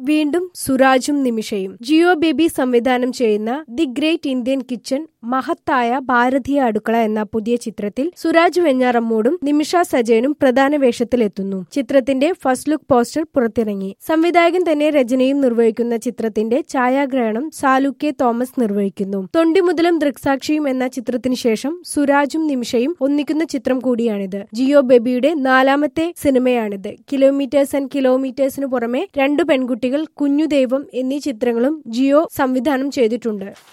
വീണ്ടും സുരാജും നിമിഷയും ജിയോ ബേബി സംവിധാനം ചെയ്യുന്ന ദി ഗ്രേറ്റ് ഇന്ത്യൻ കിച്ചൺ മഹത്തായ ഭാരതീയ അടുക്കള എന്ന പുതിയ ചിത്രത്തിൽ സുരാജ് വെഞ്ഞാറമ്മൂടും നിമിഷ സജയനും പ്രധാന വേഷത്തിലെത്തുന്നു ചിത്രത്തിന്റെ ഫസ്റ്റ് ലുക്ക് പോസ്റ്റർ പുറത്തിറങ്ങി സംവിധായകൻ തന്നെ രചനയും നിർവഹിക്കുന്ന ചിത്രത്തിന്റെ ഛായാഗ്രഹണം സാലു കെ തോമസ് നിർവഹിക്കുന്നു തൊണ്ടിമുതലും ദൃക്സാക്ഷിയും എന്ന ചിത്രത്തിന് ശേഷം സുരാജും നിമിഷയും ഒന്നിക്കുന്ന ചിത്രം കൂടിയാണിത് ജിയോ ബേബിയുടെ നാലാമത്തെ സിനിമയാണിത് കിലോമീറ്റേഴ്സ് ആൻഡ് കിലോമീറ്റേഴ്സിന് പുറമെ രണ്ടു പെൺകുട്ടികൾ കുഞ്ഞുദൈവം എന്നീ ചിത്രങ്ങളും ജിയോ സംവിധാനം ചെയ്തിട്ടുണ്ട്